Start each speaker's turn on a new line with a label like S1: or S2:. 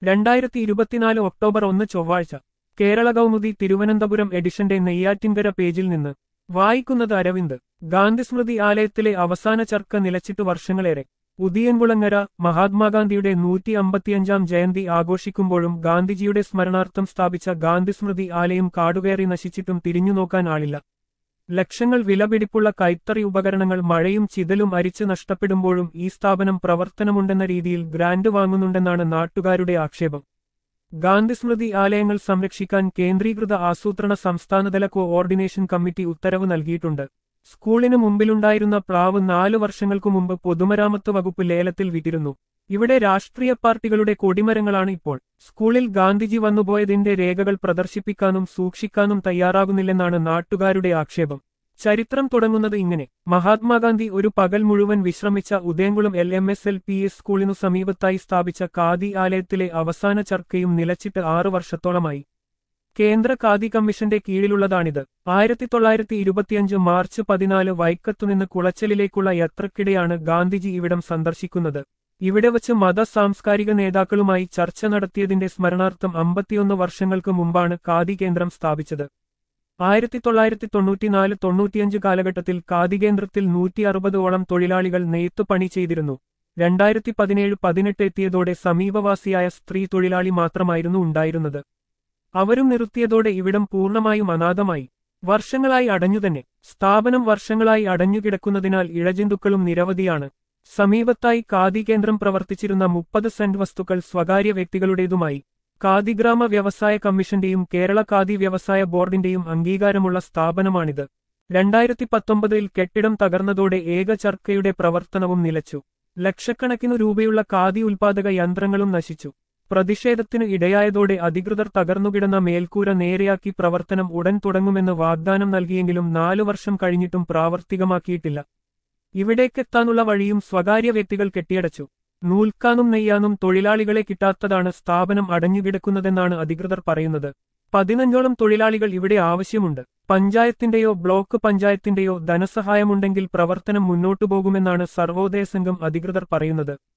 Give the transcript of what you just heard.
S1: രണ്ടായിരത്തി ഇരുപത്തിനാല് ഒക്ടോബർ ഒന്ന് ചൊവ്വാഴ്ച കേരള കൗമുദി തിരുവനന്തപുരം എഡിഷന്റെ നെയ്യാറ്റിൻകര പേജിൽ നിന്ന് വായിക്കുന്നത് അരവിന്ദ് ഗാന്ധിസ്മൃതി ആലയത്തിലെ അവസാന ചർക്ക നിലച്ചിട്ട് വർഷങ്ങളേറെ ഉദിയൻകുളങ്ങര മഹാത്മാഗാന്ധിയുടെ നൂറ്റി അമ്പത്തിയഞ്ചാം ജയന്തി ആഘോഷിക്കുമ്പോഴും ഗാന്ധിജിയുടെ സ്മരണാർത്ഥം സ്ഥാപിച്ച ഗാന്ധിസ്മൃതി ആലയം കാടുകയറി നശിച്ചിട്ടും തിരിഞ്ഞുനോക്കാൻ ആളില്ല ലക്ഷങ്ങൾ വിലപിടിപ്പുള്ള കൈത്തറി ഉപകരണങ്ങൾ മഴയും ചിതലും അരിച്ച് നഷ്ടപ്പെടുമ്പോഴും ഈ സ്ഥാപനം പ്രവർത്തനമുണ്ടെന്ന രീതിയിൽ ഗ്രാന്റ് വാങ്ങുന്നുണ്ടെന്നാണ് നാട്ടുകാരുടെ ആക്ഷേപം ഗാന്ധിസ്മൃതി ആലയങ്ങൾ സംരക്ഷിക്കാൻ കേന്ദ്രീകൃത ആസൂത്രണ സംസ്ഥാനതല കോഓർഡിനേഷൻ കമ്മിറ്റി ഉത്തരവ് നൽകിയിട്ടുണ്ട് സ്കൂളിന് മുമ്പിലുണ്ടായിരുന്ന പ്ലാവ് നാലു വർഷങ്ങൾക്കു മുമ്പ് പൊതുമരാമത്ത് വകുപ്പ് ലേലത്തിൽ വിറ്റിരുന്നു ഇവിടെ രാഷ്ട്രീയ പാർട്ടികളുടെ കൊടിമരങ്ങളാണ് ഇപ്പോൾ സ്കൂളിൽ ഗാന്ധിജി വന്നുപോയതിന്റെ രേഖകൾ പ്രദർശിപ്പിക്കാനും സൂക്ഷിക്കാനും തയ്യാറാകുന്നില്ലെന്നാണ് നാട്ടുകാരുടെ ആക്ഷേപം ചരിത്രം തുടങ്ങുന്നത് ഇങ്ങനെ മഹാത്മാഗാന്ധി ഒരു പകൽ മുഴുവൻ വിശ്രമിച്ച Udayamkulam L M S L P S സ്കൂളിനു സമീപത്തായി സ്ഥാപിച്ച ഖാദി ആലയത്തിലെ അവസാന ചർക്കയും നിലച്ചിട്ട് ആറു വർഷത്തോളമായി കേന്ദ്ര ഖാദി കമ്മീഷന്റെ കീഴിലുള്ളതാണിത് ആയിരത്തി തൊള്ളായിരത്തി ഇരുപത്തിയഞ്ച് മാർച്ച് പതിനാല് വൈക്കത്തുനിന്ന് കുളച്ചലിലേക്കുള്ള യാത്രക്കിടെയാണ് ഗാന്ധിജി ഇവിടം സന്ദർശിക്കുന്നത് ഇവിടെ വച്ച് മത സാംസ്കാരിക നേതാക്കളുമായി ചർച്ച നടത്തിയതിന്റെ സ്മരണാർത്ഥം അമ്പത്തിയൊന്ന് വർഷങ്ങൾക്ക് മുമ്പാണ് ഖാദി കേന്ദ്രം സ്ഥാപിച്ചത് ആയിരത്തി തൊള്ളായിരത്തി തൊണ്ണൂറ്റിനാല് തൊണ്ണൂറ്റിയഞ്ച് കാലഘട്ടത്തിൽ ഖാദി കേന്ദ്രത്തിൽ നൂറ്റി അറുപതോളം തൊഴിലാളികൾ നെയ്ത്തുപണി ചെയ്തിരുന്നു രണ്ടായിരത്തി പതിനേഴ് പതിനെട്ട് എത്തിയതോടെ സമീപവാസിയായ സ്ത്രീ തൊഴിലാളി മാത്രമായിരുന്നു ഉണ്ടായിരുന്നത് അവരും നിർത്തിയതോടെ ഇവിടം പൂർണ്ണമായും അനാഥമായി വർഷങ്ങളായി അടഞ്ഞുതന്നെ സ്ഥാപനം വർഷങ്ങളായി അടഞ്ഞുകിടക്കുന്നതിനാൽ ഇഴജന്തുക്കളും നിരവധിയാണ് സമീപത്തായി ഖാദി കേന്ദ്രം പ്രവർത്തിച്ചിരുന്ന മുപ്പത് സെന്റ് വസ്തുക്കൾ സ്വകാര്യ വ്യക്തികളുടേതുമായി ഖാദിഗ്രാമ വ്യവസായ കമ്മീഷന്റെയും കേരള ഖാദി വ്യവസായ ബോർഡിന്റെയും അംഗീകാരമുള്ള സ്ഥാപനമാണിത് രണ്ടായിരത്തി പത്തൊമ്പതിൽ കെട്ടിടം തകർന്നതോടെ ഏക ചർക്കയുടെ പ്രവർത്തനവും നിലച്ചു ലക്ഷക്കണക്കിനു രൂപയുള്ള ഖാദി ഉൽപാദക യന്ത്രങ്ങളും നശിച്ചു പ്രതിഷേധത്തിന് ഇടയായതോടെ അധികൃതർ തകർന്നുകിടന്ന മേൽക്കൂര നേരെയാക്കി പ്രവർത്തനം ഉടൻ തുടങ്ങുമെന്ന് വാഗ്ദാനം നൽകിയെങ്കിലും നാലു വർഷം കഴിഞ്ഞിട്ടും പ്രാവർത്തികമാക്കിയിട്ടില്ല ഇവിടേക്കെത്താനുള്ള വഴിയും സ്വകാര്യ വ്യക്തികൾ കെട്ടിയടച്ചു നൂൽക്കാനും നെയ്യാനും തൊഴിലാളികളെ കിട്ടാത്തതാണ് സ്ഥാപനം അടഞ്ഞുകിടക്കുന്നതെന്നാണ് അധികൃതർ പറയുന്നത് പതിനഞ്ചോളം തൊഴിലാളികൾ ഇവിടെ ആവശ്യമുണ്ട് പഞ്ചായത്തിന്റെയോ ബ്ലോക്ക് പഞ്ചായത്തിന്റെയോ ധനസഹായമുണ്ടെങ്കിൽ പ്രവർത്തനം മുന്നോട്ടു പോകുമെന്നാണ് സർവോദയ സംഘം അധികൃതർ പറയുന്നത്